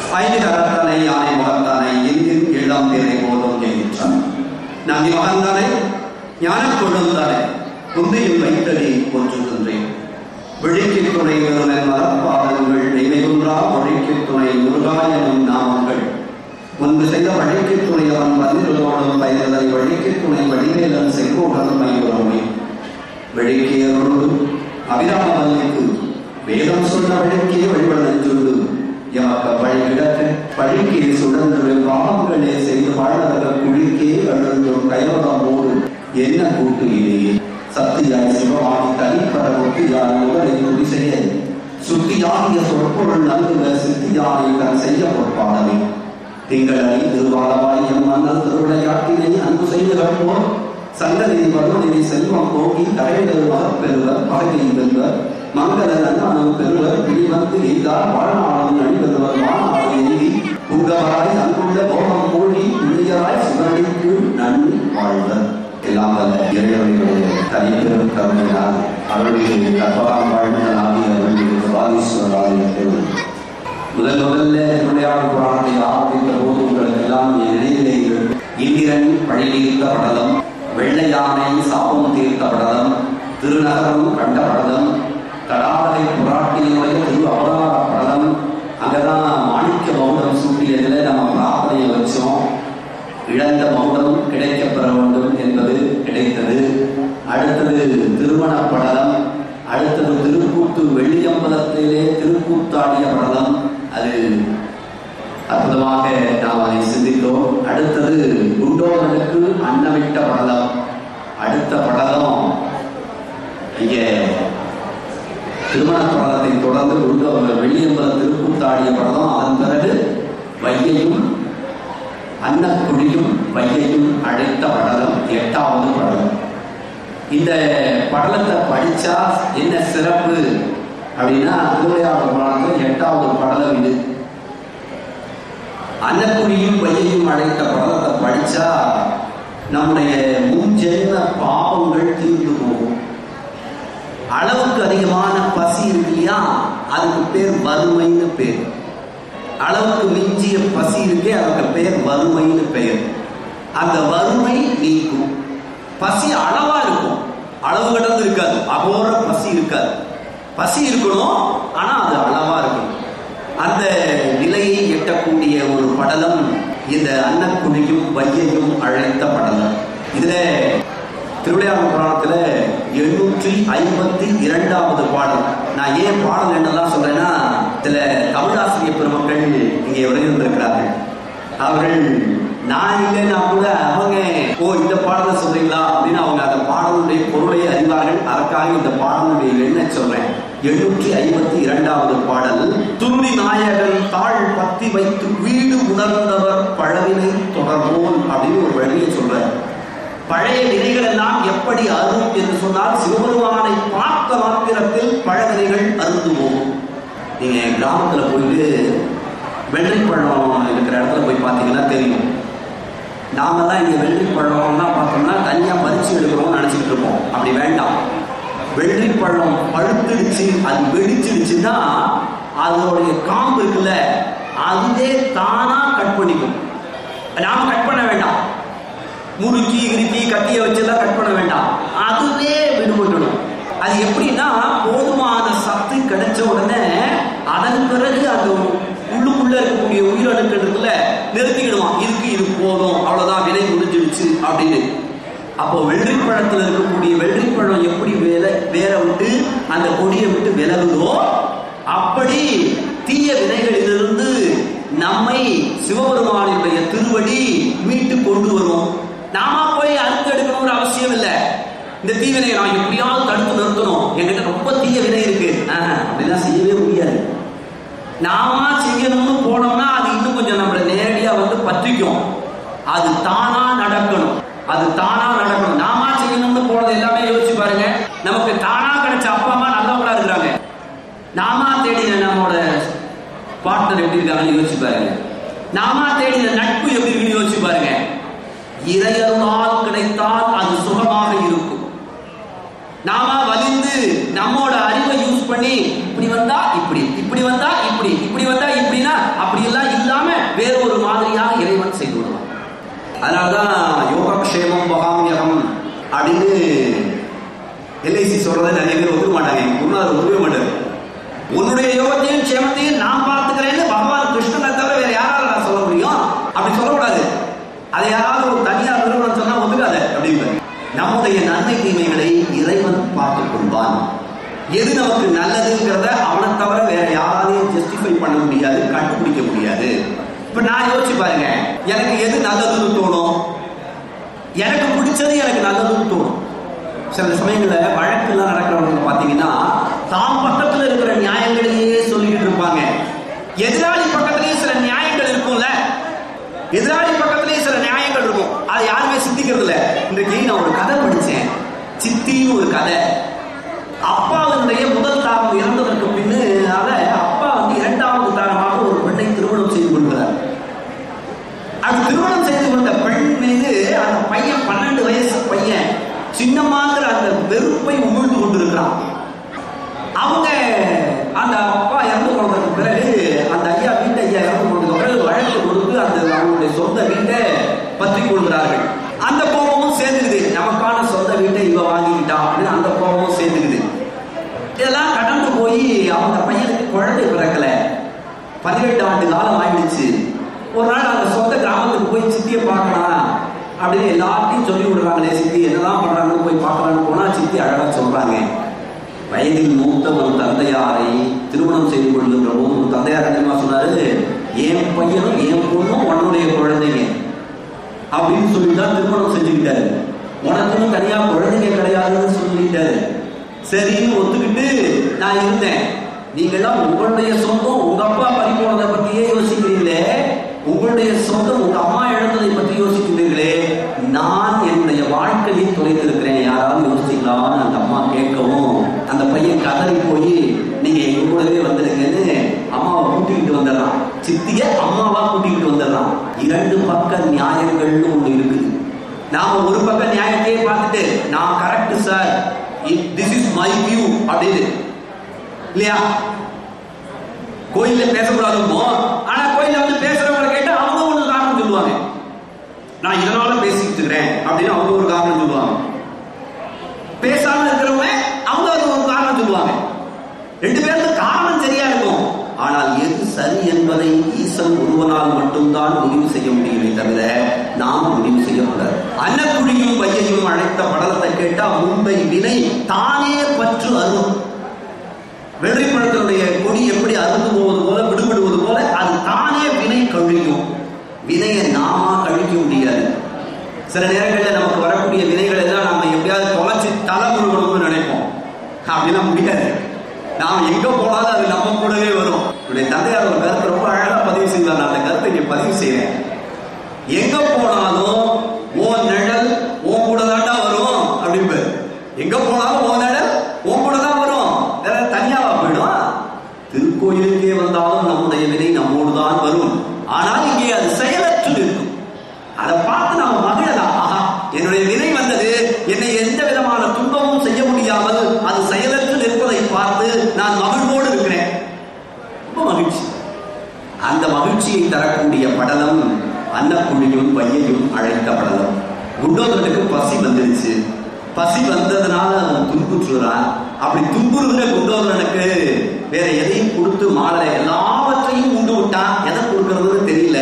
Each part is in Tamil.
ஐந்து கரத்தனை யானை முகத்தானை எங்கின் இளம் பேரை போதும் ஜெயிற்றான் நம்பி மகந்தானே ஞான கொழுந்தானே குந்தையில் வைத்தடி போற்றுகின்றேன் விழிக்கு துணை வேறுவன் மரப்பாதங்கள் நெய்மைகுன்றா மொழிக்கு துணை முருகாயனும் நாமங்கள் முன்பு செய்த வழிக்கு துணை அவன் பதிலோடும் பயனதை வழிக்கு துணை வடிவேலன் செங்கோடன் மயூரமே வெடிக்கையரோடு அபிராமவல்லிக்கு வேதம் சொன்ன வழிக்கே வழிபடச் சொல்லு எமக்க வழி கிடக்க வழிக்கே சுடன்று பாவங்களே செய்து வாழ்நரக குழிக்கே அழுந்தும் கைவதமோடு என்ன கூட்டு இடையே சத்தியாய் சிவமாகி தனிப்பட ஒத்தியாய் உடலை துதி செய்ய சுத்தியாகிய சொற்பொருள் நல்குக சித்தியானை தன் செய்ய பொற்பாடமே திங்களை திருவாளவாய் எம் மன்னர் திருவிளையாட்டினை அன்பு செய்து கற்போர் சங்கதி பருவநிலை செல்வம் போக்கி தரையிடல் மகப்பெறுவர் பகை வெல்வர் மங்கள நன்மனம் பெறுவர் பிடிவந்து எய்தார் வாழ்நாளும் நடிபெறுவர் மாநாடு எய்தி புங்கவராய் அன்புள்ள போகம் மூழ்கி புண்ணியராய் சுகடிக்கு நன்றி வாழ்வர் எல்லாம் வல்ல இறைவனுடைய தனிப்பெரும் கருணையால் அருளில் கற்பகாம் வாழ்ந்த ஆகிய வாதீஸ்வரராக முதல் முதல்ல திருவிளையாடல் புராணத்தை ஆரம்பித்த போது உங்களுக்கு எல்லாம் என் நினைவிலே இருக்கு. இந்திரன் பழி தீர்த்த படலம் வெள்ளை யானை சாபம் தீர்த்த படலம் திருநகரம் கண்ட படலம் கடாவகை புராட்டியினுடைய திரு அவதார படலம் அங்கதான் மாணிக்க மௌனம் சூட்டியதில் நம்ம பிரார்த்தனையை வச்சோம் இழந்த மௌனம் கிடைக்கப் பெற வேண்டும் என்பது கிடைத்தது அடுத்தது திருமண படலம் அடுத்தது திருக்கூத்து வெள்ளியம்பலத்திலே திருக்கூத்தாடிய படலம் அது அற்புதமாக நாம் அதை சிந்தித்தோம் அடுத்தது குண்டோதனுக்கு அன்னமிட்ட படலம் அடுத்த படலம் இங்கே திருமண படலத்தை தொடர்ந்து குண்டோ வெள்ளியம்பலம் திருக்கூத்தாடிய படலம் அதன் பிறகு வையையும் அன்னக்குழியும் வையையும் அழைத்த படலம் எட்டாவது படலம் இந்த படலத்தை படிச்சா என்ன சிறப்பு அப்படின்னா திருவிளையாடல் புராணத்தில் எட்டாவது படலம் இது அன்னக்குழியும் வையையும் அழைத்த படலத்தை படிச்சா நம்முடைய முன்ஜென்ம பாவங்கள் தீர்ந்து போகும் அளவுக்கு அதிகமான பசி இருக்கு இல்லையா அதுக்கு பேர் வறுமைன்னு பேர் அளவுக்கு மிஞ்சிய பசி இருக்கே அதுக்கு பேர் வறுமைன்னு பெயர் அந்த வறுமை நீக்கும் பசி அளவா இருக்கும் அளவு கடந்து இருக்காது அகோர பசி இருக்காது பசி இருக்கணும் ஆனா அது அளவா இருக்கணும் அந்த நிலையை எட்டக்கூடிய ஒரு படலம் இந்த அன்னக்குடியும் வையையும் அழைத்த படலம் இதுல திருவிளையாடல் புராணத்துல எண்ணூற்றி ஐம்பத்தி இரண்டாவது பாடல் நான் ஏன் பாடல் என்னெல்லாம் சொல்றேன்னா சில தமிழாசிரியர் பெருமக்கள் இங்கே வருகின்றிருக்கிறார்கள் அவர்கள் நான் இல்லைன்னா கூட அவங்க ஓ இந்த பாடலை சொல்றீங்களா அப்படின்னு அவங்க அந்த பாடலுடைய பொருளை அறிவார்கள் அதற்காக இந்த பாடலுடைய எண்ண சொல்றேன் எண்ணூற்றி ஐம்பத்தி இரண்டாவது பாடல் துருதி நாயகன் தாழ் பத்தி வைத்து வீடு உணர்ந்தவர் பழவினை தொடர்போல் அப்படின்னு ஒரு வழியை சொல்றார் பழைய வினைகள் எல்லாம் எப்படி அரும் என்று சொன்னால் சிவபெருமானை பார்த்த மாத்திரத்தில் பழவினைகள் அருந்து போகும் நீங்க கிராமத்துல போயிட்டு வெள்ளைப்பழம் இருக்கிற இடத்துல போய் பார்த்தீங்கன்னா தெரியும் நாமெல்லாம் இங்க வெள்ளிப்பழம்லாம் பார்த்தோம்னா தனியா பறிச்சு எடுக்கிறோம்னு நினைச்சிட்டு இருப்போம் அப்படி வேண்டாம் வெள்ளிப்பழம் பழுத்துடுச்சு அது வெடிச்சிடுச்சுன்னா அதோடைய காம்பு இருக்குல்ல அதுவே தானா கட் பண்ணிக்கும் நாம கட் பண்ண வேண்டாம் முறுக்கி கிருக்கி கத்திய வச்செல்லாம் கட் பண்ண வேண்டாம் அதுவே விடுபட்டுடும் அது எப்படின்னா போதுமான சத்து கிடைச்ச உடனே அதன் பிறகு அந்த உள்ளுக்குள்ள இருக்கக்கூடிய உயிரணுக்கள் இருக்குல்ல நிறுத்திக்கிடுவான் இதுக்கு இது போதும் அவ்வளவுதான் விலை முடிஞ்சிடுச்சு அப்படின்னு அப்போ வெள்ளரிப்பழத்துல இருக்கக்கூடிய வெள்ளரிப்பழம் எப்படி வேற வேற விட்டு அந்த கொடியை விட்டு விலகுதோ அப்படி தீய வினைகளிலிருந்து நம்மை சிவபெருமானுடைய திருவடி மீட்டு கொண்டு வரும் நாம போய் அறுத்து எடுக்கணுங்கிற அவசியம் இல்லை இந்த தீவினையை நான் எப்படியாவது தடுத்து நிறுத்தணும் என்கிட்ட ரொம்ப தீய வினை இருக்கு ஆஹ், அப்படிலாம் செய்யவே முடியாது நாம செய்யணும்னு போனோம்னா அது இன்னும் கொஞ்சம் நம்மள நேரடியா வந்து பற்றிக்கும் அது தானா நடக்கணும் அது தானா நடக்கணும் நாம செய்யணும்னு போனது எல்லாமே யோசிச்சு பாருங்க நமக்கு தானா கிடைச்ச அப்பா அம்மா நல்லவங்களா இருக்கிறாங்க நாம தேடின நம்மோட பார்ட்னர் எப்படி இருக்காங்கன்னு யோசிச்சு பாருங்க நாம தேடின நட்பு எப்படி இருக்குன்னு யோசிச்சு பாருங்க இறையருளால் கிடைத்தால் அது சுகமாக இருக்கும் நாம வலிந்து நம்மோட அறிவை யூஸ் பண்ணி இப்படி வந்தா இப்படி இப்படி வந்தா இப்படி இப்படி வந்தா இப்படின்னா அப்படி எல்லாம் இல்ல அதனாலதான் யோகக்ஷேமம் பகாமியகம் அப்படின்னு எல்ஐசி சொல்றதை நிறைய பேர் ஒத்துக்க மாட்டாங்க எங்க குருநாதர் ஒத்துக்க மாட்டாரு உன்னுடைய யோகத்தையும் க்ஷேமத்தையும் நான் பார்த்துக்கிறேன்னு பகவான் கிருஷ்ணனை தவிர வேற யாரால நான் சொல்ல முடியும் அப்படி சொல்லக்கூடாது அதை யாராவது ஒரு தனியார் நிறுவனம் சொன்னா ஒத்துக்காத அப்படின்னு நம்முடைய நன்மை தீமைகளை இறைவன் பார்த்துக் கொள்வான் எது நமக்கு நல்லதுங்கிறத அவனை தவிர வேற யாராலையும் ஜஸ்டிஃபை பண்ண முடியாது கண்டுபிடிக்க முடியாது இப்ப நான் யோசிச்சு பாருங்க எனக்கு எது நல்லதுன்னு தோணும் எனக்கு பிடிச்சது எனக்கு நல்லதுன்னு தோணும் சில சமயங்கள்ல வழக்குலாம் நடக்கிறவங்க பாத்தீங்கன்னா தாம் பக்கத்துல இருக்கிற நியாயங்களையே சொல்லிட்டு இருப்பாங்க எதிராளி பக்கத்திலேயே சில நியாயங்கள் இருக்கும்ல எதிராளி பக்கத்திலேயே சில நியாயங்கள் இருக்கும் அதை யாருமே சிந்திக்கிறது இல்ல இன்றைக்கு நான் ஒரு கதை படிச்சேன் சித்தின்னு ஒரு கதை அப்பாவினுடைய முதல் தாரம் இறந்ததற்கு பின்னால அப்பா வந்து இரண்டாவது தாரமாக ஒரு பெண்ணை திருமணம் செய்து கொள்கிறார் அது திருமணம் செய்து கொண்ட பெண் மீது அந்த பையன் பன்னெண்டு வயசு பையன் சின்னமாங்கிற அந்த வெறுப்பை உமிழ்ந்து கொண்டிருக்கிறான் அவங்க அந்த அப்பா இறந்து போனதுக்கு பிறகு அந்த ஐயா வீட்டை ஐயா இறந்து போனதுக்கு பிறகு வழக்கு கொடுத்து அந்த அவங்களுடைய சொந்த வீட்டை பற்றி கொள்கிறார்கள் அந்த கோபமும் சேர்ந்துக்குது நமக்கான சொந்த வீட்டை இவ வாங்கிக்கிட்டா அப்படின்னு அந்த கோபமும் சேர்ந்துக்குது இதெல்லாம் கடந்து போய் அவங்க பையனுக்கு குழந்தை பிறக்கல பதினெட்டு ஆண்டு காலம் ஆயிடுச்சு ஒரு நாள் அந்த சொந்த கிராமத்துக்கு போய் சித்தியை பார்க்கலாம் அப்படின்னு எல்லாத்தையும் சொல்லி விடுறாங்களே சித்தி என்னதான் பண்றாங்கன்னு போய் பார்க்கலான்னு போனா சித்தி அழகா சொல்றாங்க வயதில் மூத்த ஒரு தந்தையாரை திருமணம் செய்து கொள்கின்ற போது ஒரு தந்தையார் தெரியுமா சொன்னாரு என் பையனும் என் பொண்ணும் உன்னுடைய குழந்தைங்க அப்படின்னு சொல்லி தான் திருமணம் செஞ்சுக்கிட்டாரு உனக்குன்னு தனியா குழந்தைங்க கிடையாதுன்னு சொல்லிட்டாரு சரின்னு ஒத்துக்கிட்டு நான் இருந்தேன் நீங்கெல்லாம் உங்களுடைய சொந்தம் உங்க அப்பா பறி போனதை பத்தியே யோசிக்கிறீங்களே உங்களுடைய சொந்தம் உங்க அம்மா இழந்ததை பற்றி யோசிக்கிறீர்களே நான் என்னுடைய வாழ்க்கையை தொலைத்திருக்கிறேன் யாராவது யோசிக்கலாம்னு அந்த அம்மா கேட்கவும் அந்த பையன் கதறி போய் நீங்க எங்க கூடவே வந்துடுங்கன்னு அம்மாவை கூட்டிக்கிட்டு வந்துடலாம் சித்திய அம்மாவா கூட்டிக்கிட்டு வந்துடலாம் இரண்டு பக்க நியாயங்கள்னு ஒண்ணு இருக்குது நாம ஒரு பக்க நியாயத்தையே பார்த்துட்டு நான் correct sir this is my view அப்படின்னு இல்லையா கோயில்ல பேசக்கூடாதுமோ ஆனா கோயில்ல வந்து பேசுறவங்களை கேட்டா அவங்க ஒண்ணு காரணம் சொல்லுவாங்க நான் இதனால பேசிட்டு இருக்கிறேன் அப்படின்னு அவங்க ஒரு காரணம் சொல்லுவாங்க பேசாம இருக்கிறவங்க அவங்க அது ஒரு காரணம் சொல்லுவாங்க ரெண்டு பேருக்கு காரணம் சரியா இருக்கும் ஆனால் எது சரி என்பதை ஈசன் ஒருவனால் மட்டும்தான் முடிவு செய்ய முடியுமே தவிர நாம் முடிவு செய்யக்கூடாது அன்னக்குழியும் வையையும் அழைத்த படலத்தை கேட்டா முன்பை வினை தானே பற்று அரும் வெள்ளரி பழத்தினுடைய கொடி எப்படி அறுந்து போவது போல விடுபடுவது போல அது தானே வினை கழிக்கும் வினையை நாம கழிக்க முடியாது சில நேரங்களில் நமக்கு வரக்கூடிய வினைகள் எல்லாம் நாம எப்படியாவது தொலைச்சு தலை முழுகணும்னு நினைப்போம் அப்படிலாம் முடியாது நாம் எங்க போனாலும் அது நம்ம கூடவே வரும் என்னுடைய தந்தையார் ஒரு கருத்தை ரொம்ப அழகா பதிவு செய்வார் நான் அந்த கருத்தை இங்க பதிவு செய்றேன் எங்க போனாலும் ஓ நிழல் உன் கூட தாண்டா வரும் அப்படிம்பாரு எங்க போனாலும் ஓ நிழல் உன் கூட தான் வரும் வேற தனியாவா போயிடும் திருக்கோயிலுக்கே வந்தாலும் நம்முடைய வினை நம்மோடு தான் வரும் ஆனால் இங்கே அது செயலற்று இருக்கும் அதை பார்த்து நாம மகிழலாம் ஆஹா என்னுடைய வினை வந்தது என்னை எந்த விதமான துன்பமும் செய்ய முடியாமல் அது செயலற்று நிற்பதை பார்த்து நான் மகிழ்வோடு இருக்கிறேன் ரொம்ப மகிழ்ச்சி அந்த மகிழ்ச்சியை தரக்கூடிய படலம் அன்னக்குழியும் பையையும் அழைத்த படலம் குண்டோதரனுக்கு பசி வந்துருச்சு பசி வந்ததுனால அவன் துன்புற்றுறான் அப்படி துன்புறுகிற குண்டோதரனுக்கு வேற எதையும் கொடுத்து மாடல எல்லாவற்றையும் உண்டு விட்டான் எதை கொடுக்கறதுன்னு தெரியல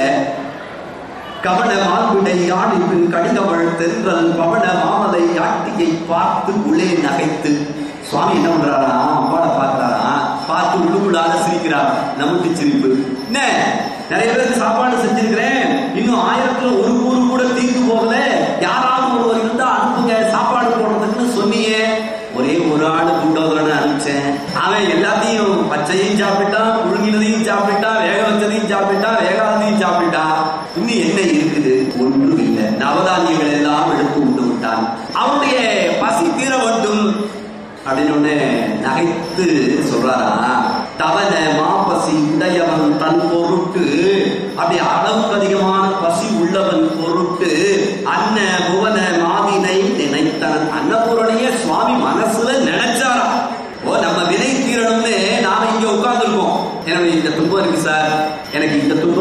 கவன மால்விடை ஆடி பின் கடிதவள் தென்றல் பவன மாமலை ஆட்டியை பார்த்து உள்ளே நகைத்து சுவாமி என்ன பண்றாரா அம்பாவை பார்க்கறாரா பார்த்து உள்ளுக்குள்ளால சிரிக்கிறார் நமக்கு சிரிப்பு என்ன நிறைய பேருக்கு சாப்பாடு செஞ்சிருக்கிறேன் இன்னும் ஆயிரத்துல ஒரு கூறு கூட தீர்ந்து போகல யாராவது ஒருவர் இருந்தா அனுப்புங்க சாப்பாடு போடுறதுக்குன்னு சொன்னியே ஒரே ஒரு ஆளு குண்டோதரனை அனுப்பிச்சேன் அவன் எல்லாத்தையும் பச்சையும் சாப்பிட்டான் புழுங்கினதையும் சாப்பிட்டான் வேக வச்சதையும் சாப்பிட்டான் வேகாததையும் சாப்பிட்டான் இன்னும் என்ன இருக்குது ஒன்றும் இல்லை நவதானியங்கள் எல்லாம் எடுத்து உண்டு விட்டான் அவனுடைய பசி தீர வேண்டும் அப்படின்னு ஒண்ணு நகைத்து சொல்றாரா தவன மாப்பசி உடையவன் தன் பொருட்டு அப்படி அளவுக்கு அதிகமான பசி உள்ளவன் பொருட்டு அன்ன புவன மாதினை நினைத்தனன் அன்னபூரணைய சுவாமி மனசுல நினைச்சாரா ஓ நம்ம வினை தீரணும்னு நாம இங்க உட்கார்ந்துருக்கோம் எனக்கு இந்த துன்பம் இருக்கு சார் எனக்கு இந்த துன்பம்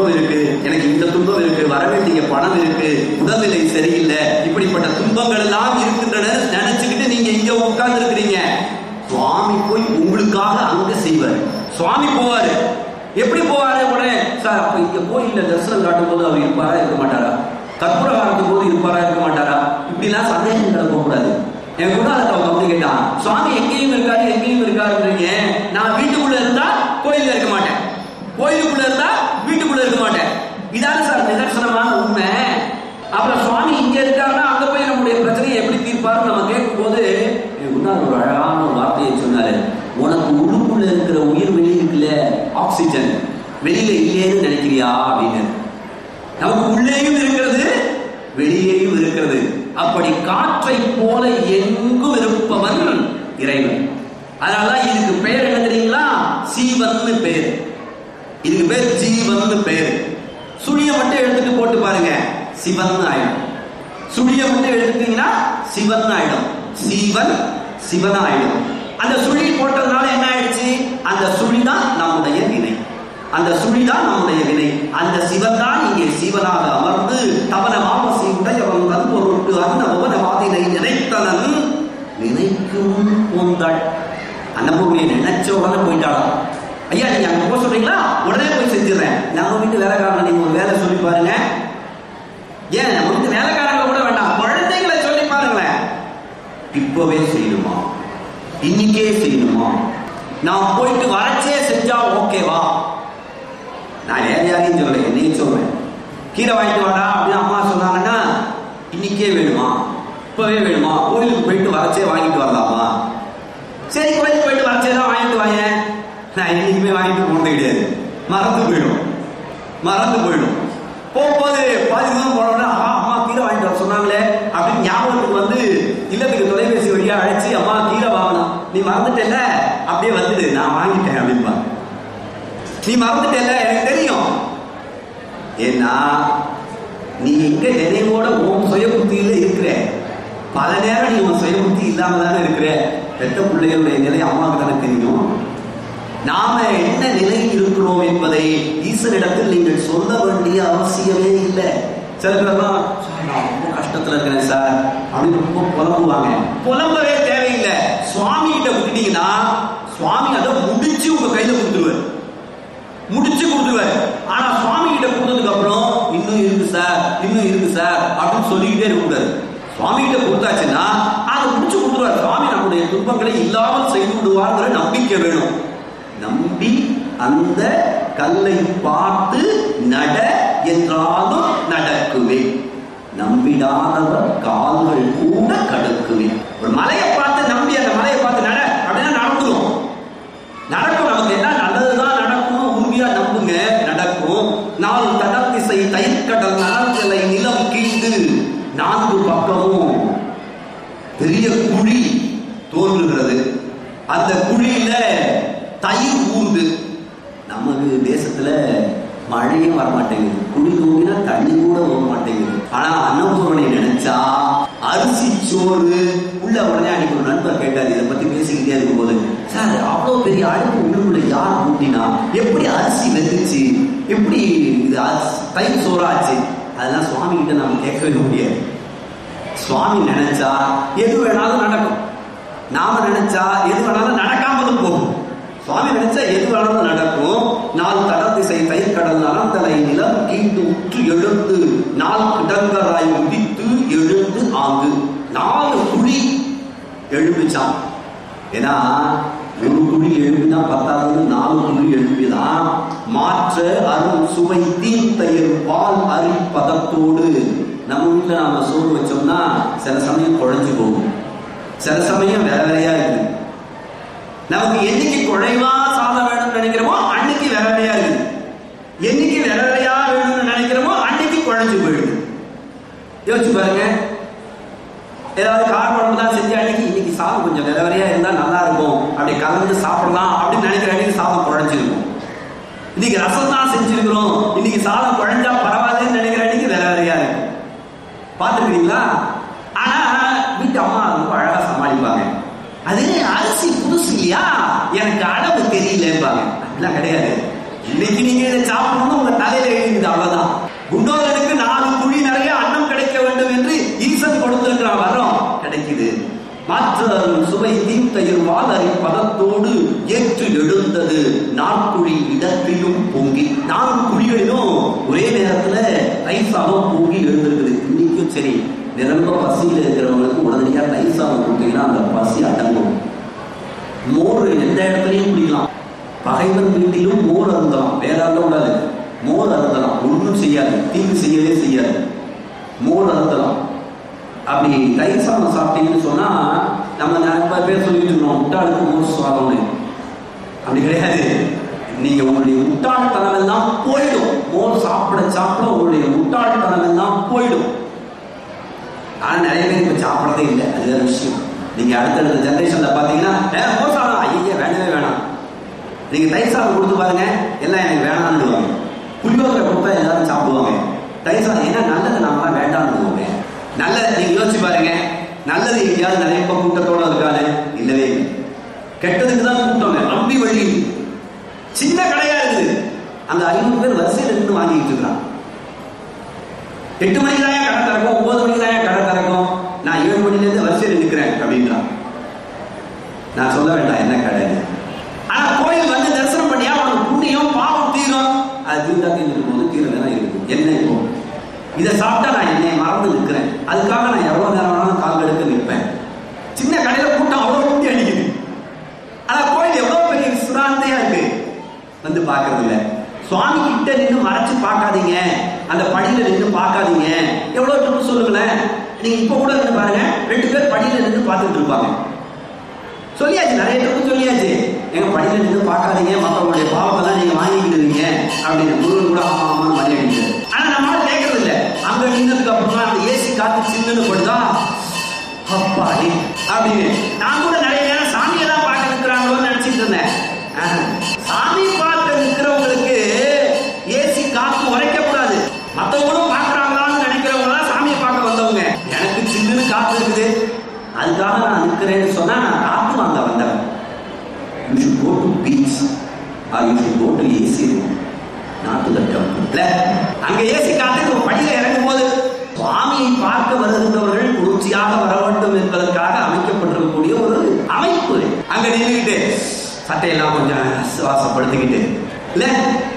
துன்பம் இருக்கு எனக்கு இந்த துன்பம் இருக்கு வர வேண்டிய பணம் இருக்கு உடல்நிலை சரியில்லை இப்படிப்பட்ட துன்பங்கள் எல்லாம் இருக்கின்றன நினைச்சுக்கிட்டு நீங்க இங்க உட்கார்ந்து இருக்கிறீங்க சுவாமி போய் உங்களுக்காக அங்க செய்வார் சுவாமி போவாரு எப்படி போவாரு உடனே சார் அப்ப இங்க கோயில்ல தரிசனம் காட்டும் போது அவர் இருப்பாரா இருக்க மாட்டாரா கற்பூர காட்டும் போது இருப்பாரா இருக்க மாட்டாரா இப்படிலாம் சந்தேகங்களை போகக்கூடாது என் கூட அவங்க வந்து கேட்டான் சுவாமி எங்கேயும் இருக்காரு எங்கேயும் இருக்காருன்றீங்க நான் வீட்டுக்குள்ள இருந்தா கோயில்ல இருக்க மாட்டேன் கோயிலுக்குள்ள இருந்தா வீட்டுக்குள்ள இருக்க மாட்டேன் இதான சார் நிதர்சனமான உண்மை அப்புறம் சுவாமி இங்க இருக்காருன்னா அங்க போய் நம்முடைய பிரச்சனையை எப்படி தீர்ப்பாரு நம்ம கேட்கும் போது என் முன்னாள் ஒரு அழகான ஒரு வார்த்தையை சொன்னாரு உனக்கு உள்ளுக்குள்ள இருக்கிற உயிர் வெளியே இருக்குல்ல ஆக்சிஜன் வெளியில இல்லையேன்னு நினைக்கிறியா அப்படின்னு நமக்கு உள்ளேயும் இருக்கிறது வெளியேயும் இருக்கிறது அப்படி காற்றை போல எங்கும் இருப்பவன் இறைவன் அதனாலதான் இதுக்கு பெயர் என்ன தெரியுங்களா சீவன் பெயர் இதுக்கு பேர் ஜீவன் பெயர் சுழிய மட்டும் எடுத்துட்டு போட்டு பாருங்க சிவன் ஆயிடும் சுழிய மட்டும் எடுத்துட்டீங்கன்னா சிவன் ஆயிடும் சீவன் சிவன் ஆயிடும் அந்த சுழி போட்டதுனால என்ன ஆயிடுச்சு அந்த சுழி தான் நம்முடைய வினை அந்த சுழி தான் நம்முடைய வினை அந்த சிவன் தான் இங்கே சீவனாக அமர்ந்து தவன மாமசி உடையவன் தன் பொருட்டு அந்த உபனவாதினை நினைத்தனன் நினைக்கும் போந்தாள் அன்னபூர்ணியை நினைச்ச உடனே போயிட்டாளாம் ஐயா நீங்க அங்க போக சொல்றீங்களா உடனே போய் செஞ்சிடறேன் நம்ம வீட்டு வேலைக்காரன் நீங்க ஒரு வேலை சொல்லி பாருங்க ஏன் நம்ம வீட்டு வேலைக்காரங்க கூட வேண்டாம் குழந்தைகளை சொல்லி பாருங்களேன் இப்பவே செய்யணுமா இன்னைக்கே செய்யணுமா நான் போயிட்டு வரச்சே செஞ்சா ஓகேவா நான் வேற யாரையும் சொல்றேன் என்னையும் சொல்றேன் கீரை வாங்கிட்டு வாடா அப்படின்னு அம்மா சொன்னாங்கன்னா இன்னைக்கே வேணுமா இப்பவே வேணுமா கோயிலுக்கு போயிட்டு வரச்சே வாங்கிட்டு வரலாமா சரி கோயிலுக்கு போயிட்டு வரச்சே தான் வாங்கிட்டு வாங்க நான் என்னைக்குமே வாங்கிட்டு போனது கிடையாது மறந்து போயிடும் மறந்து போயிடும் போகும்போது பாதி தூரம் போனோடனே ஆஹா அம்மா கீரை வாங்கிட்டு வர சொன்னாங்களே அப்படின்னு ஞாபகத்துக்கு வந்து இல்லத்துக்கு தொலைபேசி வழியா அழைச்சி அம்மா கீரை வாங்கணும் நீ மறந்துட்டேல அப்படியே வந்துடு நான் வாங்கிட்டேன் அப்படின்பா நீ மறந்துட்டேல எனக்கு தெரியும் ஏன்னா நீ எங்க நினைவோட உன் சுய புத்தியில இருக்கிற பல நேரம் நீ உன் சுய புத்தி இல்லாம தானே இருக்கிற பெத்த பிள்ளைகளுடைய நிலை அம்மாவுக்கு தானே தெரியும் நாம என்ன நிலையில் இருக்கிறோம் என்பதை ஈசனிடத்தில் நீங்கள் சொல்ல வேண்டிய அவசியமே இல்லை சில பேர்லாம் "சார், நான் ரொம்ப கஷ்டத்துல இருக்கிறேன் சார் அப்படின்னு ரொம்ப புலம்புவாங்க புலம்பவே தேவையில்லை சுவாமி கிட்ட விட்டுட்டீங்கன்னா சுவாமி அதை முடிச்சு உங்க கையில கொடுத்துருவாரு முடிச்சு கொடுத்துருவாரு ஆனா சுவாமி கிட்ட கொடுத்ததுக்கு அப்புறம் இன்னும் இருக்கு சார் இன்னும் இருக்கு சார் அப்படின்னு சொல்லிக்கிட்டே இருக்கக்கூடாது சுவாமி கிட்ட கொடுத்தாச்சுன்னா அதை முடிச்சு கொடுத்துருவாரு சுவாமி நம்முடைய துன்பங்களை இல்லாமல் செய்து விடுவார்ங்கிற நம்பிக்கை வேணும் நம்பி அந்த கல்லை பார்த்து நட என்றாலும் நடக்குவே நம்பிடாதவர் கால்கள் கூட கடுக்குவேன் ஒரு மலையை பார்த்து நம்பி அந்த மலையை பார்த்து நட அப்படின்னா நடந்துரும் நடக்கும் நமக்கு என்ன நல்லதுதான் நடக்கும் உறுதியா நம்புங்க நடக்கும் நாலு தடல் திசை தயிர்கடல் நலன்களை நிலம் கீழ்ந்து நான்கு பக்கமும் பெரிய குழி தோன்றுகிறது அந்த குழியில தயிர் ஊர்ந்து நமக்கு தேசத்துல மழையும் வர மாட்டேங்குது குழி தூங்கினா தண்ணி கூட போக மாட்டேங்குது ஆனா அன்னபூரணை நினைச்சா அரிசி சோறு உள்ள உடனே அன்னைக்கு ஒரு நண்பர் கேட்டாரு இதை பத்தி பேசிக்கிட்டே இருக்கும்போது சார் அவ்வளவு பெரிய அடுப்பு உள்ளுக்குள்ள யார் ஊட்டினா எப்படி அரிசி வெந்துச்சு எப்படி இது அரிசி- தயிர் சோறாச்சு அதெல்லாம் சுவாமி கிட்ட நம்ம கேட்கவே முடியாது சுவாமி நினைச்சா எது வேணாலும் நடக்கும் நாம நினைச்சா எது வேணாலும் நடக்காமலும் போகும் சுவாமி நினைச்சா எது வேணாலும் நடக்கும் நாள் கடல் திசை தயிர் கடல் நலந்தலை நிலம் கீண்டு உற்று எழுந்து நாள் கிடங்கராய் உதித்து எழுந்து ஆங்கு நாலு குழி எழுப்பிச்சான் ஏன்னா ஒரு குழி எழுப்பினா பத்தாவது நாலு குழி எழுப்பிதான் மாற்ற அருள் சுவை தீன் தயிர் பால் அரி பதத்தோடு நம்ம வீட்டுல நாம சோறு வச்சோம்னா சில சமயம் குழஞ்சு போகும் சில சமயம் வேற வேறையா இருக்கு நமக்கு என்னைக்கு குழைவா சாதம் வேணும்னு நினைக்கிறோமோ அன்னைக்கு வேற வேறையா இருக்கு என்னைக்கு வேற வேறையா வேணும்னு நினைக்கிறோமோ அன்னைக்கு குழஞ்சு போயிடுது யோசிச்சு பாருங்க ஏதாவது கார் குழம்பு தான் செஞ்சு அன்னைக்கு இன்னைக்கு சாதம் கொஞ்சம் வேற வேறையா இருந்தா நல்லா இருக்கும் அப்படி கலந்து சாப்பிடலாம் அப்படின்னு நினைக்கிற அன்னைக்கு சாதம் குழஞ்சிருக்கும் இன்னைக்கு ரசம் தான் செஞ்சிருக்கிறோம் இன்னைக்கு சாதம் குழஞ்சா பரவாயில்லன்னு நினைக்கிற அன்னைக்கு வேற வேறையா இருக்கும் பார்த்துருக்கீங்களா ஆனா வீட்டு அம்மா ரொம்ப அழகா சமாளிப்பாங்க அது அரிசி புதுசு இல்லையா எனக்கு அளவு தெரியலம்பாங்க அப்படிலாம் கிடையாது இன்னைக்கு நீங்க இதை சாப்பிடணும்னு உங்க தலையில எழுதி குண்டோதனுக்கு நாலு குழி நிறைய அன்னம் கிடைக்க வேண்டும் என்று ஈசன் கொடுத்திருக்கிறான் வரம் கிடைக்குது மாற்றம் சுவை தீர்த்தயிர் வாதரை பதத்தோடு ஏற்று எழுந்தது நாற்குழி இடத்திலும் பொங்கி நான்கு குழிகளிலும் ஒரே நேரத்துல ரைசாவும் பொங்கி எழுந்திருக்குது இன்னைக்கும் சரி நிரம்ப பசியில் இருக்கிறவங்களுக்கு உடனடியா ரைசாவும் கொடுத்தீங்கன்னா அந்த பசி அடங்கும் மோர் எந்த இடத்துலையும் குடிக்கலாம் பகைவன் வீட்டிலும் மோர் அருந்தலாம் வேற அருந்த கூடாது மோர் அருந்தலாம் ஒன்றும் செய்யாது தீங்கு செய்யவே செய்யாது மோர் அருந்தலாம் அப்படி தயிர் சாதம் சாப்பிட்டீங்கன்னு சொன்னா நம்ம நிறைய பேர் சொல்லிட்டு இருக்கோம் முட்டாளுக்கு மோர் சாதம்னு அப்படி கிடையாது நீங்க உங்களுடைய முட்டாள்தனம் எல்லாம் போயிடும் மோர் சாப்பிட சாப்பிட உங்களுடைய முட்டாள்தனம் எல்லாம் போயிடும் ஆனா நிறைய பேர் இப்ப சாப்பிடறதே இல்லை அது வேற விஷயம் நீங்க அடுத்தடுத்த ஜெனரேஷன்ல பாத்தீங்கன்னா "ஏ, மோர் சாதம் ஐயே வேணவே வேணாம் நீங்க தயிர் சாதம் கொடுத்து பாருங்க எல்லாம் எனக்கு வேணாம்னுவாங்க புளியோதரை கொடுத்தா எல்லாரும் சாப்பிடுவாங்க தயிர் சாதம் என்ன நல்லது நாமெல்லாம் வேண்டாம்னுவாங்க நல்லது நீங்க யோசிச்சு பாருங்க நல்லது எங்கேயாவது நிறைய பேர் கூட்டத்தோட இருக்காது இல்லவே இல்லை கெட்டதுக்கு தான் கூட்டம் நம்பி வழி சின்ன கடையா இருக்குது அந்த ஐநூறு பேர் வரிசையில் நின்று வாங்கிட்டு இருக்கிறான் எட்டு மணிக்கு தான் கடை திறக்கும் ஒன்பது மணிக்கு தான் கடை திறக்கும் நான் ஏழு மணிலேருந்து வரிசையில் நிற்கிறேன் அப்படின்றான் நான் சொல்ல வேண்டாம் என்ன கடைன்னு ஆனா கோயில் வந்து தரிசனம் பண்ணியா அவனுக்கு புண்ணியம் பாவம் தீரும் அது தீர்ந்தா தீர்ந்துட்டு போது தீரதான் இருக்கும் என்ன இப்போ இதை சாப்பிட்டா நான் என்னை மறந்து நிற்கிறேன் அதுக்காக நான் எவ்வளவு நேரம் வேணாலும் கால் எடுக்க நிற்பேன் சின்ன கடையில கூட்டம் அவ்வளவு கூட்டி அடிக்குது ஆனா கோயில் எவ்வளவு பெரிய விசிராந்தையா இருக்கு வந்து பார்க்கறது இல்ல சுவாமி கிட்ட நின்று மறைச்சு பார்க்காதீங்க அந்த படியில நின்று பார்க்காதீங்க எவ்வளவு ட்ரிப்பு சொல்லுங்களேன் நீங்க இப்ப கூட நின்று பாருங்க ரெண்டு பேர் படியில நின்று பார்த்துட்டு இருப்பாங்க சொல்லியாச்சு நிறைய ட்ரிப்பு சொல்லியாச்சு எங்க படியில நின்று பார்க்காதீங்க மற்றவங்களுடைய பாவத்தெல்லாம் நீங்க வாங்கிக்கிடுவீங்க அப்படின்னு குருவன் கூட ஆமா ஆமான்னு மணி அடிக்கிறார் ஆனா நம்மளால கேட்கறது இல்ல அங்க நின்னதுக்கு அப்புறமா அந்த ஏசி காத்து சில்லுன்னு படுதா அப்பாடி அப்படின்னு நான் கூட நிறைய நேரம் சாமியை தான் பார்க்க நிற்கிறாங்களோன்னு நினைச்சிட்டு இருந்தேன் ஆஹா. சாமி பார்க்க நிற்கிறவங்களுக்கு ஏசி காத்து உரைக்க கூடாது மத்தவங்களும் பார்க்கறாங்களான்னு நினைக்கிறவங்க தான் சாமியை பார்க்க வந்தவங்க எனக்கு சில்லுன்னு காத்து இருக்குது அதுக்காக நான் நிற்கிறேன்னு சொன்னா நான் காத்து வாங்க வந்தவன் you should go to beach or you should go to AC room நாட்டு தட்டம் அங்க ஏசி காத்து ஒரு படியில இறங்கும் போது சுவாமியை பார்க்க வருகின்றவர்கள் குளிர்ச்சியாக வர வேண்டும் என்பதற்காக அமைக்கப்பட்டிருக்கக்கூடிய ஒரு அமைப்பு அங்க நின்றுக்கிட்டு சட்டையெல்லாம் கொஞ்சம் சுவாசப்படுத்திக்கிட்டு இல்ல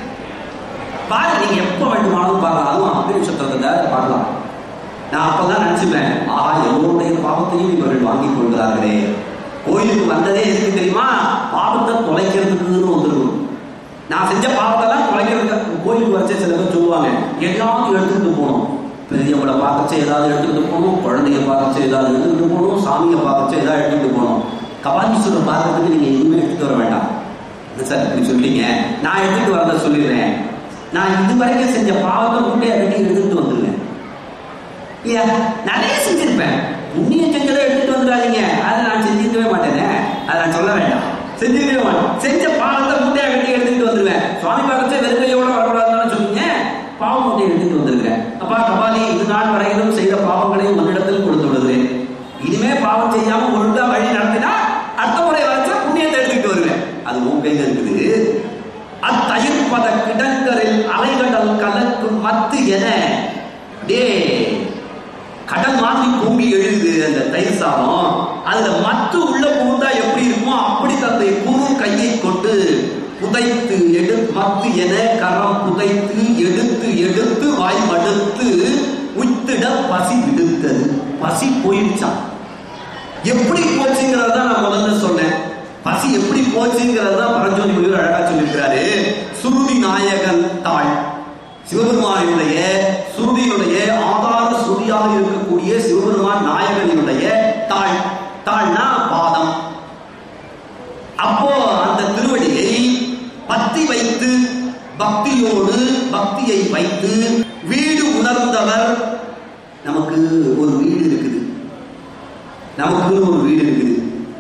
பாரு நீங்க எப்ப வேண்டுமானாலும் பார்க்கலாம் அதுவும் அப்படி சத்திரத்தை பார்க்கலாம் நான் அப்பதான் நினைச்சுப்பேன் ஆஹா எல்லோருடைய பாவத்தையும் இவர்கள் வாங்கிக் கொள்கிறார்களே கோயிலுக்கு வந்ததே எதுக்கு தெரியுமா பாவத்தை தொலைக்கிறதுக்குன்னு வந்துருக்கும் நான் செஞ்ச பாவத்தெல்லாம் தொலைக்கிறதுக்கு கோயிலுக்கு வச்ச சில பேர் சொல்லுவாங்க எல்லாத்தையும் எடுத்துக்கிட்டு போகணும் பெரியவங்களை பார்க்கச்ச ஏதாவது எடுத்துக்கிட்டு போகணும் குழந்தைய பார்க்கச்ச ஏதாவது எடுத்துக்கிட்டு போகணும் சாமியை பார்க்கச்ச ஏதாவது எடுத்துக்கிட்டு போகணும் கபாலீஸ்வரர் பார்க்கறதுக்கு நீங்க எதுவுமே எடுத்துட்டு வர வேண்டாம் என்ன சார் இப்படி சொல்றீங்க நான் எடுத்துட்டு வரத சொல்லிடுறேன் நான் இது வரைக்கும் செஞ்ச பாவத்தை மூட்டையை கட்டி எடுத்துட்டு வந்துருவேன் இல்லையா நிறைய செஞ்சிருப்பேன் புண்ணியம் செஞ்சதை எடுத்துட்டு வந்துடாதீங்க அதை நான் செஞ்சிருக்கவே மாட்டேனே அதை நான் சொல்ல வேண்டாம் செஞ்சிருக்கவே மாட்டேன் செஞ்ச பாவத்தை மூட்டையை கட்டி எடுத்துட்டு வந்துருவேன் சுவாமி பார்க்கச்ச வெறுமையோட வரக்கூடாதுன்னு சொன்னீங்க பாவம் மூட்டையை எடுத்துட்டு வந்திருக்கேன் அப்பா கபாலி இது நாள் வரையிலும் செய்த பாவங்களையும் உன்னிடத்தில் கொடுத்து விடுகிறேன் இனிமே பாவம் செய்யாம ஒழுங்கா வழி நடத்தினா அடுத்த முறை வரைச்சா புண்ணியத்தை எடுத்துட்டு வருவேன் அது உன் கையில இருக்குது அத்தயிர்ப்பத கிடங்கரில் அலைகடல் கலக்கும் மத்து என டே கடல் மாதிரி பொங்கி எழுது அந்த தயிர் சாதம் அதுல மத்து உள்ள புகுந்தா எப்படி இருக்குமோ அப்படி தந்தை குரு கையை கொண்டு புதைத்து எடு மத்து என கரம் புதைத்து எடுத்து எடுத்து வாய் மடுத்து உய்த்திட பசி விடுத்தது பசி போயிடுச்சான் எப்படி போச்சுங்கிறத நான் முதல்ல சொன்னேன் பசி எப்படி போச்சுங்கிறத தான் பரஞ்சோதி முனிவர் அழகா சொல்லியிருக்கிறாரு சுருதி நாயகன் தாள் சிவபெருமானினுடைய சுருதியினுடைய ஆதார சுருதியாக இருக்கக்கூடிய சிவபெருமான் நாயகனினுடைய தாள் தாள்னா பாதம் அப்போ அந்த திருவடியை பத்தி வைத்து பக்தியோடு பக்தியை வைத்து வீடு உணர்ந்தவர் நமக்கு ஒரு வீடு இருக்குது நமக்கு ஒரு வீடு இருக்குது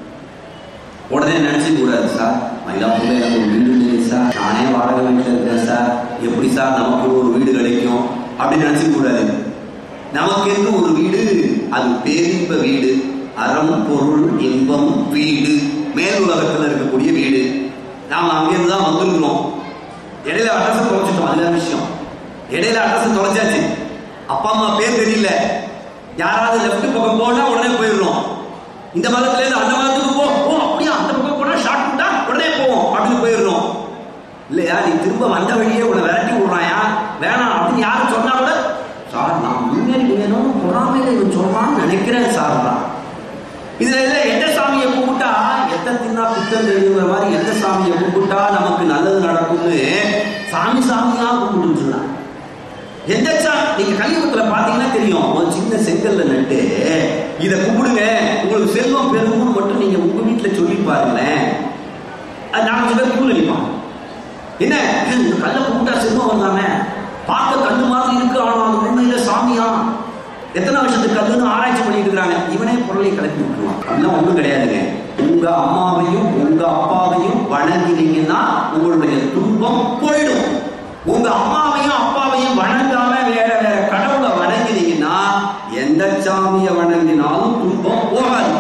உடனே நினைச்சு கூடாது சார் மயிலாப்பூர்ல எனக்கு ஒரு வீடு இல்லை சார் நானே வாடகை வீட்டில் இருக்கேன் சார் எப்படி சார் நமக்கு ஒரு வீடு கிடைக்கும் அப்படின்னு நினைச்சு கூடாது நமக்கு என்று ஒரு வீடு அது பேரின்ப வீடு அறம் பொருள் இன்பம் வீடு மேல் உலகத்தில் இருக்கக்கூடிய வீடு நாம் அங்கிருந்து தான் வந்துருக்கிறோம் இடையில அட்ரஸ் குறைச்சிட்டோம் அதுல விஷயம் இடையில அட்ரஸ் தொலைச்சாச்சு அப்பா அம்மா பேர் தெரியல யாராவது லெஃப்ட் பக்கம் போனா உடனே போயிடுறோம் இந்த மதத்துல இருந்து அந்த மதத்துக்கு போ ஓ அப்படியா அந்த பக்கம் போனா ஷார்ட் கட்டா உடனே போவோம் அப்படின்னு போயிடுறோம் இல்லையா நீ திரும்ப வந்த வழியே உன்னை விரட்டி விடுறாயா வேணாம் அப்படின்னு யாரும் சொன்னா கூட சார் நான் முன்னேறி வேணும்னு பொறாமையில இவன் சொல்றான்னு நினைக்கிறேன் சார் தான் இதுல இல்ல எந்த சாமியை கும்பிட்டா எத்த தின்னா பித்தம் தெரியுங்கிற மாதிரி எந்த சாமியை கும்பிட்டா நமக்கு நல்லது நடக்கும்னு சாமி சாமியா கும்பிட்டு சொன்னான் எந்த சாமி நீங்க கலியுகத்துல பாத்தீங்கன்னா தெரியும் ஒரு சின்ன செங்கல்ல நட்டு இத கும்பிடுங்க உங்களுக்கு செல்வம் பெருகும்னு மட்டும் நீங்க உங்க வீட்டுல சொல்லி பாருங்களேன் அது நாலஞ்சு பேர் கூல நிற்பான் என்ன இந்த கல்ல கும்பிட்டா செல்வம் வந்தாமே பார்க்க கண்ணு மாதிரி இருக்கு ஆனா அது உண்மையில சாமியா எத்தனை வருஷத்துக்கு கல்லுன்னு ஆராய்ச்சி பண்ணிட்டு இருக்காங்க இவனே பொருளை கிளப்பி விட்டுருவான் அதெல்லாம் ஒண்ணும் கிடையாதுங்க உங்க அம்மாவையும் உங்க அப்பாவையும் வணங்கினீங்கன்னா உங்களுடைய துன்பம் போயிடும் உங்க அம்மாவையும் அப்பாவையும் வணங்காம வேற வேற கடவுளை வணங்கினீங்கன்னா எந்த சாமியை வணங்கினாலும் துன்பம் போகாது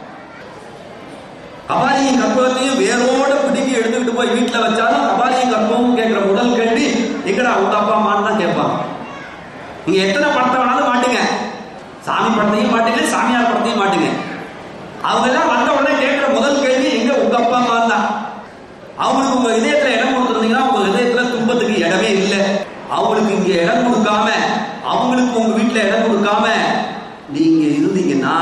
கபாலியும் கற்பகத்தையும் வேரோட பிடிக்கி எடுத்துக்கிட்டு போய் வீட்டுல வச்சாலும் கபாலியும் கற்பகமும் கேட்கிற முதல் கேள்வி எங்கடா உங்க அப்பா அம்மான்னு தான் கேட்பாங்க நீங்க எத்தனை படத்தை வேணாலும் மாட்டுங்க சாமி படத்தையும் மாட்டுங்க சாமியார் படத்தையும் மாட்டுங்க அவங்க எல்லாம் வந்த உடனே கேட்கிற முதல் கேள்வி எங்க உங்க அப்பா அம்மா தான் அவங்களுக்கு உங்க இதயத்துல இடம் கொடுத்துருந்தீங்கன்னா உங்க இதயத்துல துன்பத்துக்கு இடமே இல்லை அவங்களுக்கு இங்க இடம் கொடுக்காம அவங்களுக்கு உங்க வீட்டுல இடம் கொடுக்காம நீங்க இருந்தீங்கன்னா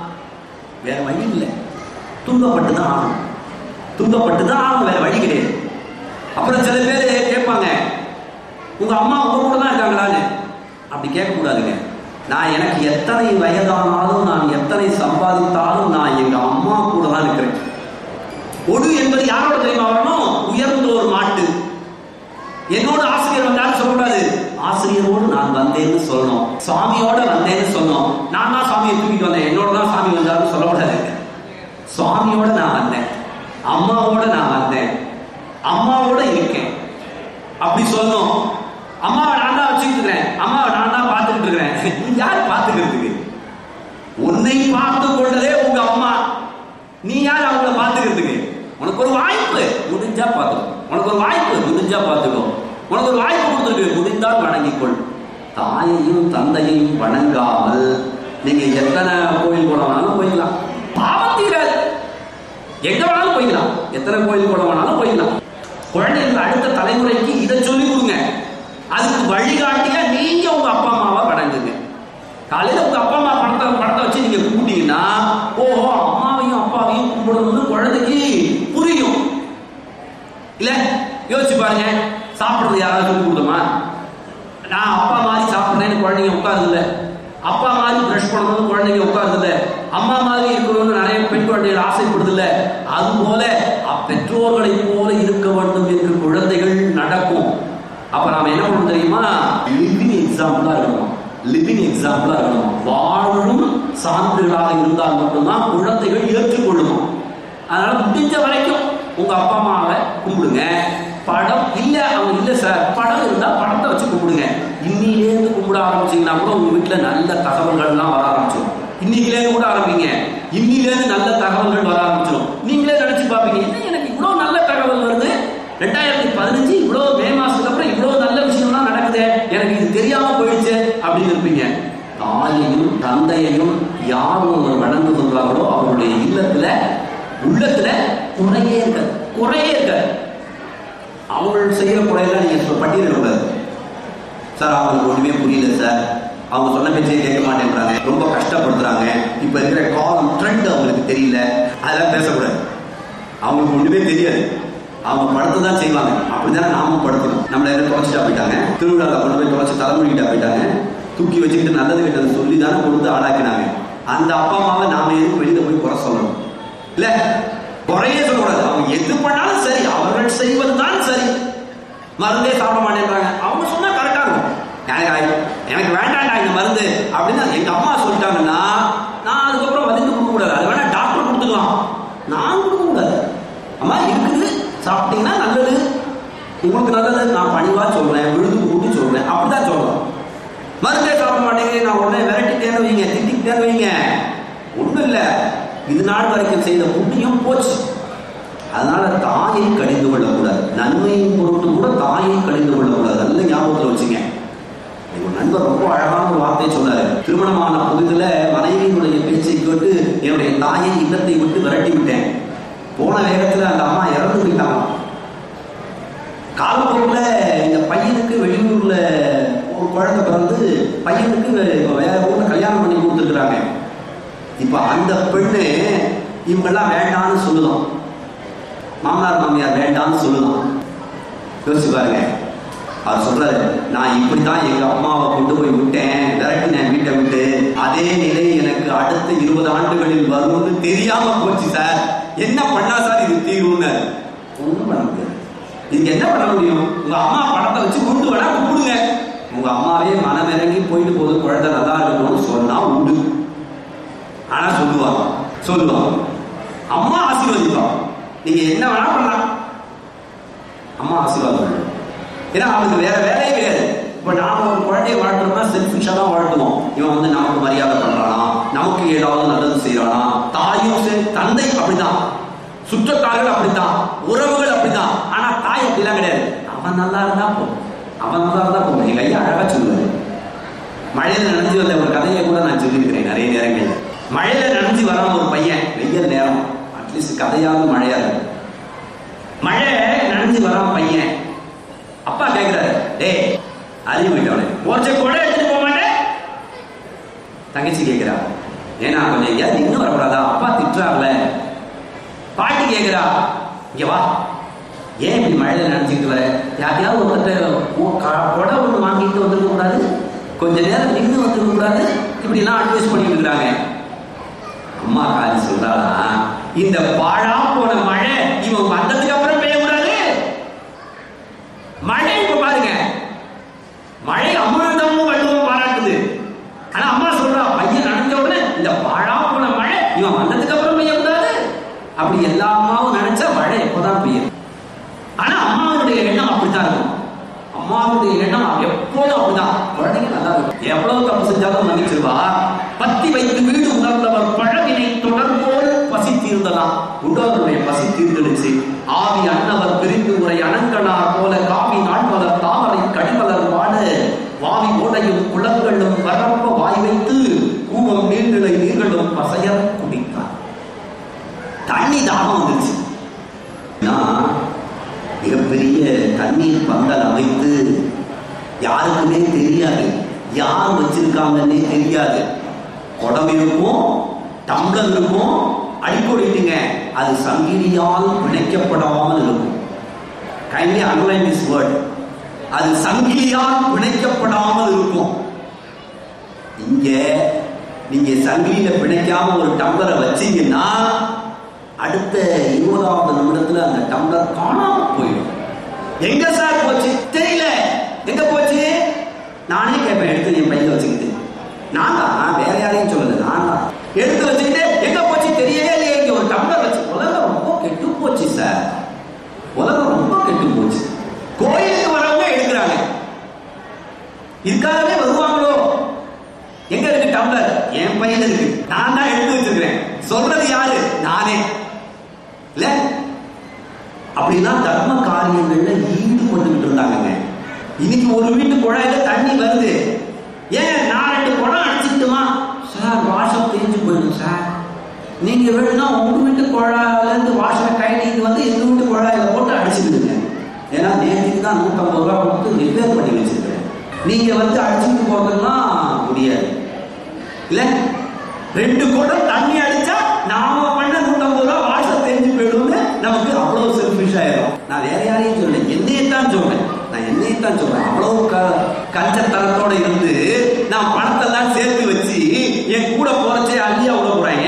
வேற வழி இல்லை துன்பப்பட்டு தான் ஆகணும் துன்பப்பட்டு தான் ஆகணும் வேற வழி கிடையாது அப்புறம் சில பேர் கேட்பாங்க உங்க அம்மா உங்க கூட தான் இருக்காங்களான்னு அப்படி கேட்கக்கூடாதுங்க நான் எனக்கு எத்தனை வயதானாலும் நான் எத்தனை சம்பாதித்தாலும் நான் எங்க அம்மா கூட தான் இருக்கிறேன் ஒடு என்பது யாரோட தெரியுமா வரணும் உயர்ந்த ஒரு மாட்டு என்னோட ஆசிரியர் வந்தாலும் சொல்லக்கூடாது ஆசிரியரோடு நான் வந்தேன்னு சொல்லணும் சாமியோட வந்தேன்னு சொல்லணும் நான் தான் சாமியை தூக்கிட்டு வந்தேன் என்னோட தான் சாமி வந்தாலும் சொல்லக்கூடாது சுவாமியோட நான் வந்தேன் அம்மாவோட நான் வந்தேன் அம்மாவோட இருக்கேன் அப்படி சொல்லணும் அம்மாவை நான் தான் வச்சுக்கிட்டு இருக்கிறேன் அம்மாவை நான் தான் பார்த்துக்கிட்டு இருக்கிறேன் நீ யார் பார்த்துக்கிறதுக்கு உன்னை பார்த்து கொண்டதே உங்க அம்மா நீ யார் அவங்கள பார்த்துக்கிறதுக்கு உனக்கு ஒரு வாய்ப்பு முடிஞ்சா பார்த்துக்கோ உனக்கு ஒரு வாய்ப்பு முடிஞ்சா பார்த்துக்கோ உனக்கு ஒரு வாய்ப்பு கொடுத்துருக்கு முடிந்தால் வணங்கிக்கொள் தாயையும் தந்தையையும் வணங்காமல் நீங்க எத்தனை கோயில் கூட வேணாலும் போய்க்கலாம் பாவம் தீராது எங்க வேணாலும் போய்க்கலாம் எத்தனை கோயில் கூட வேணாலும் போய்க்கலாம் குழந்தைகள் அடுத்த தலைமுறைக்கு இதை சொல்லி கொடுங்க அதுக்கு வழிகாட்டியா நீங்க உங்க அப்பா அம்மாவை வணங்குங்க காலையில உங்க அப்பா அம்மா படத்தை படத்தை வச்சு நீங்க கும்பிட்டீங்கன்னா ஓஹோ அம்மாவையும் அப்பாவையும் கும்பிடணும்னு குழந்தைக்கு புரியும் இல்ல யோசிச்சு பாருங்க சாப்பிடுறது யாராவது சொல்லி கொடுத்தோமா நான் அப்பா மாதிரி சாப்பிடுறேன்னு குழந்தைங்க உட்காருது இல்ல அப்பா மாதிரி பிரஷ் பண்ணணும்னு குழந்தைங்க உட்காருது இல்ல அம்மா மாதிரி இருக்கணும்னு நிறைய பெண் குழந்தைகள் ஆசைப்படுது இல்ல அது போல பெற்றோர்களை போல இருக்க வேண்டும் என்று குழந்தைகள் நடக்கும் அப்ப நாம என்ன பண்ணணும் தெரியுமா லிவிங் எக்ஸாம்பிளா இருக்கணும் லிவிங் எக்ஸாம்பிளா இருக்கணும் வாழும் சான்றுகளாக இருந்தால் மட்டும்தான் குழந்தைகள் ஏற்றுக்கொள்ளணும் அதனால முடிஞ்ச வரைக்கும் உங்க அப்பா அம்மாவை கும்பிடுங்க படம் இல்ல அவங்க இல்ல சார் படம் இருந்தா படத்தை வச்சு கும்பிடுங்க இன்னிலேருந்து கும்பிட ஆரம்பிச்சீங்கன்னா கூட உங்க வீட்டுல நல்ல தகவல்கள் எல்லாம் வர ஆரம்பிச்சிடும் இன்னைக்குலேருந்து கூட ஆரம்பிங்க இன்னிலேருந்து நல்ல தகவல்கள் வர ஆரம்பிச்சிடும் நீங்களே நினைச்சு பார்ப்பீங்க என்ன எனக்கு இவ்வளவு நல்ல தகவல் வருது ரெண்டாயிரத்தி பதினஞ்சு இவ்வளவு மே மாசத்துக்கு அப்புறம் இவ்வளவு நல்ல விஷயம்லாம் நடக்குது எனக்கு இது தெரியாம போயிடுச்சு அப்படின்னு இருப்பீங்க தாயையும் தந்தையையும் யார் ஒருவர் வணங்குகின்றார்களோ அவருடைய இல்லத்துல உள்ளத்துல குறையே இருக்க குறையே இருக்க அவங்க செய்யற குறையெல்லாம் நீங்க பட்டியலிடக்கூடாது சார் அவங்களுக்கு ஒண்ணுமே புரியல சார் அவங்க சொன்ன பேச்சே கேட்க மாட்டேன்றாங்க ரொம்ப கஷ்டப்படுத்துறாங்க இப்ப இருக்கிற காலம் ட்ரெண்ட் அவங்களுக்கு தெரியல அதெல்லாம் பேசக்கூடாது அவங்களுக்கு ஒண்ணுமே தெரியாது அவங்க படத்தை தான் செய்வாங்க அப்படிதானே நாமும் படுத்தணும் நம்மள என்ன தொலைச்சிட்டா போயிட்டாங்க திருவிழாவில் கொண்டு போய் தொலைச்சு தலைமுடிக்கிட்டா போயிட்டாங்க தூக்கி வச்சுக்கிட்டு நல்லது கெட்டது சொல்லி தானே கொடுத்து ஆளாக்கினாங்க அந்த அப்பா அம்மாவை நாம எதுக்கு வெளியில போய் குறை சொல்லணும் இல்ல குறையே சொல்லக்கூடாது அவங்க எது பண்ணாலும் சரி அவர்கள் செய்வது தான் சரி மருந்தே சாப்பிட மாட்டேன்றாங்க அவங்க சொன்னா கரெக்டா இருக்கும் எனக்கு எனக்கு வேண்டாம்டா இந்த மருந்து அப்படின்னு எங்க அம்மா சொல்லிட்டாங்கன்னா நான் அதுக்கப்புறம் வந்து கொடுக்க கூடாது அது வேணா டாக்டர் கொடுத்துக்கலாம் நான் கொடுக்க கூடாது அம்மா இருக்குது சாப்பிட்டீங்கன்னா நல்லது உங்களுக்கு நல்லது நான் பணிவா சொல்றேன் விழுது கூட்டி சொல்றேன் அப்படிதான் சொல்றேன் மருந்தே சாப்பிட மாட்டேங்கிறேன் நான் உடனே விரட்டிட்டேன்னு வைங்க திட்டிக்கிட்டேன்னு வைங்க ஒண்ணும் இல்ல இது நாள் வரைக்கும் செய்த புண்ணியம் போச்சு அதனால தாயை கடிந்து கொள்ளக்கூடாது நன்மையின் பொருட்டு கூட தாயை கடிந்து கொள்ளக்கூடாது நல்ல ஞாபகத்தில் வச்சுங்க நண்பர் ரொம்ப அழகான ஒரு வார்த்தையை சொன்னாரு திருமணமான புதிதுல மனைவியினுடைய பேச்சை கேட்டு என்னுடைய தாயை இல்லத்தை விட்டு விரட்டி விட்டேன் போன வேகத்துல அந்த அம்மா இறந்து போயிட்டாங்க காலப்போக்கில் இந்த பையனுக்கு வெளியூர்ல ஒரு குழந்தை பிறந்து பையனுக்கு இப்ப வேற ஊர்ல கல்யாணம் பண்ணி கொடுத்துருக்குறாங்க இப்ப அந்த பெண்ணு இவங்கெல்லாம் வேண்டாம்னு சொல்லுதான் மாமனார் மாமியார் வேண்டாம்னு சொல்லுதான் யோசிச்சு பாருங்க அவர் சொல்றாரு நான் இப்படித்தான் எங்க அம்மாவை கொண்டு போய் விட்டேன் விரட்டினேன் வீட்டை விட்டு அதே நிலை எனக்கு அடுத்த இருபது ஆண்டுகளில் வரும்னு தெரியாம போச்சு சார் என்ன பண்ணா சார் இது தீர்வுன்னு ஒண்ணும் பண்ண முடியாது இதுக்கு என்ன பண்ண முடியும் உங்க அம்மா படத்தை வச்சு கொண்டு வேணா கும்பிடுங்க உங்க அம்மாவே மனமிறங்கி போயிட்டு போகுது குழந்தை நல்லா இருக்கணும்னு சொன்னா உண்டு ஆனா சொல்லுவாங்க சொல்லுவாங்க அம்மா ஆசீர்வதிப்பாங்க நீங்க என்ன வேணா பண்ணலாம் அம்மா ஆசீர்வாதம் பண்ணணும். ஏன்னா அவனுக்கு வேற வேலையே கிடையாது இப்ப நாம ஒரு குழந்தைய வாழ்த்தோம்னா செல்ஃபிஷா தான் வாழ்த்துவோம் இவன் வந்து நமக்கு மரியாதை பண்றானா நமக்கு ஏதாவது நல்லது செய்யறானா தாயும் சரி தந்தை அப்படிதான் சுற்றத்தார்கள் அப்படித்தான் உறவுகள் அப்படித்தான் ஆனா தாய் அப்படிலாம் கிடையாது அவன் நல்லா இருந்தா போதும் அவன் நல்லா இருந்தா போதும் எங்க ஐயா அழகா சொல்லுவாரு மழையில நனைஞ்சு வந்த ஒரு கதையை கூட நான் சொல்லியிருக்கிறேன் நிறைய நேரங்கள்ல மழையில நனைஞ்சு வராம ஒரு பையன் வெயில் நேரம் அட்லீஸ்ட் கதையாவது மழையா இருக்கும் மழை நனைஞ்சு வராம பையன் அப்பா கேக்குறாரு டேய் அறிவு விட்டவனே போச்ச கூட எடுத்துட்டு போக மாட்டேன் தங்கச்சி கேக்குறா ஏன்னா கொஞ்சம் எங்கேயாவது இன்னும் வரக்கூடாதா அப்பா திட்டுறாருல பாட்டி கேக்குறா இங்க வா ஏன் இப்படி மழையில நினைச்சுக்கிட்டு வர யாரையாவது ஒருத்தர் கொடை ஒன்று வாங்கிட்டு வந்துருக்க கூடாது கொஞ்ச நேரம் நின்று வந்துருக்க கூடாது இப்படி எல்லாம் அட்வைஸ் பண்ணிட்டு இருக்கிறாங்க அம்மா காலி சொல்றாளா இந்த பாழா போன மழை இவன் வந்ததுக்கு அப்புறம் பெய்யக்கூடாது மழை இப்ப பாருங்க மழை அமிர்தமும் வள்ளுவம் பாராட்டுது ஆனா அம்மா சொல்றா பையன் நனைஞ்ச உடனே இந்த பாழா போன மழை இவன் வந்ததுக்கு அப்புறம் பெய்யக்கூடாது அப்படி எல்லா அம்மாவும் நினைச்சா மழை எப்போதான் பெய்யும் ஆனா அம்மாவுடைய எண்ணம் அப்படித்தான் இருக்கும் அம்மாவுடைய எண்ணம் எப்போதும் அப்படிதான் குழந்தைங்க நல்லா இருக்கும் எவ்வளவு தப்பு செஞ்சாலும் மன்னிச்சிருவா பத்தி வைத்து வீடு உணர்ந்தவர் பழவினை தொடர்போல் பசி தீர்ந்தலாம் உடலுடைய பசி தீர்ந்துடுச்சு ஆவி அன்னவர் பிரிந்து உரை அணங்கனார் போல காவி நாட்மலர் தாமரை கடிமலர் வாட வாவி ஓடையும் குளங்களும் வரப்ப வாய் வைத்து கூவம் நீர்நிலை நீர்களும் பசையர் குடித்தார் தண்ணி தாகம் வந்துருச்சு நான் மிகப்பெரிய தண்ணீர் பந்தல் அமைத்து யாருக்குமே தெரியாது யார் வச்சிருக்காங்கன்னே தெரியாது குடம் இருக்கும் டம்ளர் இருக்கும் அடிக்கொடிட்டுங்க அது சங்கிலியால் பிணைக்கப்படாமல் இருக்கும் கைண்ட்லி அண்டர்லைன் திஸ் வேர்ட் அது சங்கிலியால் பிணைக்கப்படாமல் இருக்கும் இங்க நீங்க சங்கிலியில பிணைக்காம ஒரு டம்ளரை வச்சீங்கன்னா அடுத்த இருபதாவது நிமிடத்துல அந்த டம்ளர் காணாம போயிடும் எங்க சார் போச்சு தெரியல எங்க போச்சு நானே கேட்பேன் எடுத்து என் பையில வச்சுக்கிட்டு நான் தான் நான் வேற யாரையும் சொல்லல நான் தான் எடுத்து வச்சுக்கிட்டு எங்க போச்சு தெரியவே இல்லையே இங்க ஒரு டம்ளர் வச்சு உலகம் ரொம்ப கெட்டு போச்சு சார் உலகம் ரொம்ப கெட்டு போச்சு கோயிலுக்கு வரவங்க எடுக்கிறாங்க இதுக்காகவே வருவாங்களோ எங்க இருக்கு டம்ளர் என் பையன் இருக்கு நான் தான் எடுத்து வச்சிருக்கிறேன் சொல்றது யாரு நானே இல்ல அப்படிலாம் தர்ம காரியங்கள்ல ஈடுபட்டுக்கிட்டு இருந்தாங்க இன்னைக்கு ஒரு வீட்டு குழாயில தண்ணி வருது ஏன் நான் ரெண்டு குடம் அடிச்சுட்டுமா சார் வாஷம் தேஞ்சு போயிடும் சார் நீங்க வேணும்னா உங்க வீட்டு குழாயில இருந்து வாஷரை கைட்டிட்டு வந்து எங்க வீட்டு குழாயில போட்டு அடிச்சுக்கிடுங்க ஏன்னா நேற்றுக்கு தான் நூற்றம்பது ரூபா கொடுத்து ரிப்பேர் பண்ணி வச்சிருக்கேன் நீங்க வந்து அடிச்சுட்டு போறதுலாம் முடியாது இல்ல ரெண்டு குடம் தண்ணி அடிச்சா நாம பண்ண நூற்றம்பது ரூபா வாஷர் தெரிஞ்சு போயிடும்னு நமக்கு அவ்வளவு செல்ஃபிஷ் ஆயிரும் நான் வேற யாரையும் சொல்லல என்னையத்தான் சொல்றேன் நான் என்னையத்தான் சொல்றேன் அவ்வளவு க கஞ்சத்தனத்தோட இருந்து நான் பணத்தெல்லாம் சேர்த்து வச்சு என் கூட போறச்சே அள்ளியா விட போறாங்க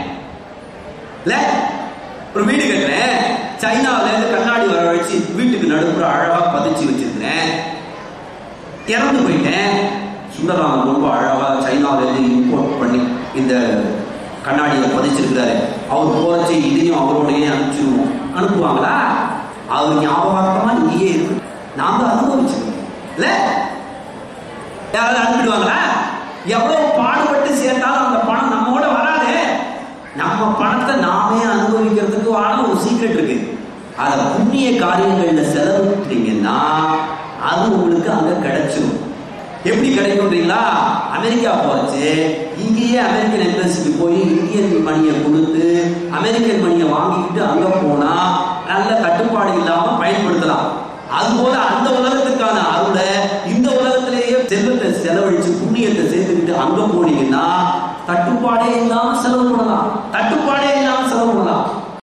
இல்ல ஒரு வீடு கட்டுறேன் சைனாவில இருந்து கண்ணாடி வரவழைச்சு வீட்டுக்கு நடுப்புற அழகா பதிச்சு வச்சிருக்கிறேன் இறந்து போயிட்டேன் சுந்தரராமன் ரொம்ப அழகா சைனாவில இருந்து இம்போர்ட் பண்ணி இந்த கண்ணாடியை பதிச்சிருக்கிறாரு அவர் போறச்சு இதையும் அவரோடய அனுப்பிச்சிருவோம் அனுப்புவாங்களா அவர் ஞாபகார்த்தமா இங்கேயே இருக்கு நாம அனுபவிச்சிருக்கோம் இல்ல யாராவது அனுப்பிடுவாங்களா எவ்வளவு பாடுபட்டு சேர்த்தாலும் அந்த பணம் நம்மோட வராதே நம்ம பணத்தை நாமே அனுபவிக்கிறதுக்கு ஆன ஒரு சீக்ரெட் இருக்கு அத புண்ணிய காரியங்கள்ல செலவிட்டீங்கன்னா அது உங்களுக்கு அங்க கிடைச்சிடும் எப்படி கிடைக்கும்ன்றீங்களா அமெரிக்கா போறச்சு இங்கேயே அமெரிக்கன் எம்பசிக்கு போய் இந்தியன் மணியை கொடுத்து அமெரிக்கன் மணியை வாங்கிக்கிட்டு அங்க போனா நல்ல கட்டுப்பாடு இல்லாம பயன்படுத்தலாம் அதுபோல அந்த உலகத்துக்கான அருளை இந்த உலகத்திலேயே செல்வத்தை செலவழிச்சு புண்ணியத்தை சேர்த்துக்கிட்டு அங்க போனீங்கன்னா தட்டுப்பாடே இல்லாம செலவு பண்ணலாம் தட்டுப்பாடே இல்லாம செலவு பண்ணலாம்